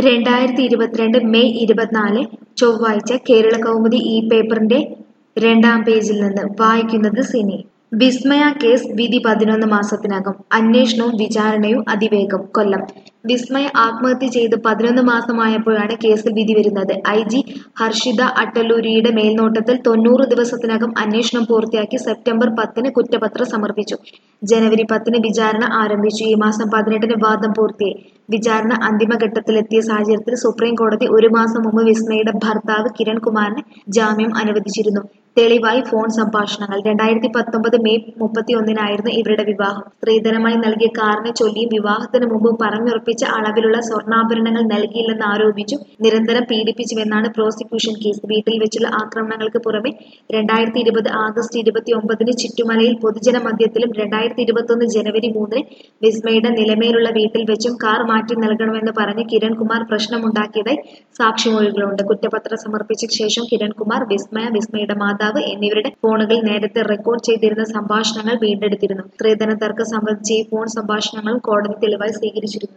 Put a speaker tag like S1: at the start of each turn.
S1: രണ്ടായിരത്തി ഇരുപത്തിരണ്ട് മെയ് ഇരുപത്തിനാല് ചൊവ്വാഴ്ച കേരള കൗമുദി ഈ പേപ്പറിന്റെ രണ്ടാം പേജിൽ നിന്ന് വായിക്കുന്നത് സിനി വിസ്മയ കേസ് വിധി പതിനൊന്ന് മാസത്തിനകം അന്വേഷണവും വിചാരണയും അതിവേഗം കൊല്ലം വിസ്മയ ആത്മഹത്യ ചെയ്ത് പതിനൊന്ന് മാസമായപ്പോഴാണ് കേസിൽ വിധി വരുന്നത് ഐ ജി ഹർഷിത അട്ടല്ലൂരിയുടെ മേൽനോട്ടത്തിൽ തൊണ്ണൂറ് ദിവസത്തിനകം അന്വേഷണം പൂർത്തിയാക്കി സെപ്റ്റംബർ പത്തിന് കുറ്റപത്രം സമർപ്പിച്ചു ജനുവരി പത്തിന് വിചാരണ ആരംഭിച്ചു ഈ മാസം പതിനെട്ടിന് വാദം പൂർത്തിയായി വിചാരണ അന്തിമഘട്ടത്തിലെത്തിയ സാഹചര്യത്തിൽ സുപ്രീം കോടതി ഒരു മാസം മുമ്പ് വിസ്മയുടെ ഭർത്താവ് കിരൺ കുമാറിന് ജാമ്യം അനുവദിച്ചിരുന്നു തെളിവായി ഫോൺ സംഭാഷണങ്ങൾ രണ്ടായിരത്തി പത്തൊമ്പത് മെയ് മുപ്പത്തി ഒന്നിനായിരുന്നു ഇവരുടെ വിവാഹം സ്ത്രീധനമായി നൽകിയ കാറിനെ ചൊല്ലിയും വിവാഹത്തിന് മുമ്പ് പറഞ്ഞുറപ്പിച്ച അളവിലുള്ള സ്വർണ്ണാഭരണങ്ങൾ നൽകിയില്ലെന്ന് ആരോപിച്ചു നിരന്തരം പീഡിപ്പിച്ചുവെന്നാണ് പ്രോസിക്യൂഷൻ കേസ് വീട്ടിൽ വെച്ചുള്ള ആക്രമണങ്ങൾക്ക് പുറമെ രണ്ടായിരത്തി ഇരുപത് ആഗസ്റ്റ് ഇരുപത്തി ഒമ്പതിന് ചുറ്റുമലയിൽ പൊതുജന മധ്യത്തിലും രണ്ടായിരത്തി ഇരുപത്തൊന്ന് ജനുവരി മൂന്നിന് വിസ്മയുടെ നിലമേലുള്ള വീട്ടിൽ വെച്ചും കാർ മാറ്റി നൽകണമെന്ന് പറഞ്ഞ് കിരൺകുമാർ പ്രശ്നമുണ്ടാക്കിയതായി സാക്ഷിമൊഴികളുണ്ട് കുറ്റപത്രം സമർപ്പിച്ച ശേഷം കിരൺകുമാർ വിസ്മയ വിസ്മയുടെ മാതാവ് എന്നിവരുടെ ഫോണുകൾ നേരത്തെ റെക്കോർഡ് ചെയ്തിരുന്ന സംഭാഷണങ്ങൾ വീണ്ടെടുത്തിരുന്നു സ്ത്രീധന തർക്കം സംബന്ധിച്ച് ഈ ഫോൺ സംഭാഷണങ്ങളും കോടതി തെളിവായി സ്വീകരിച്ചിരുന്നു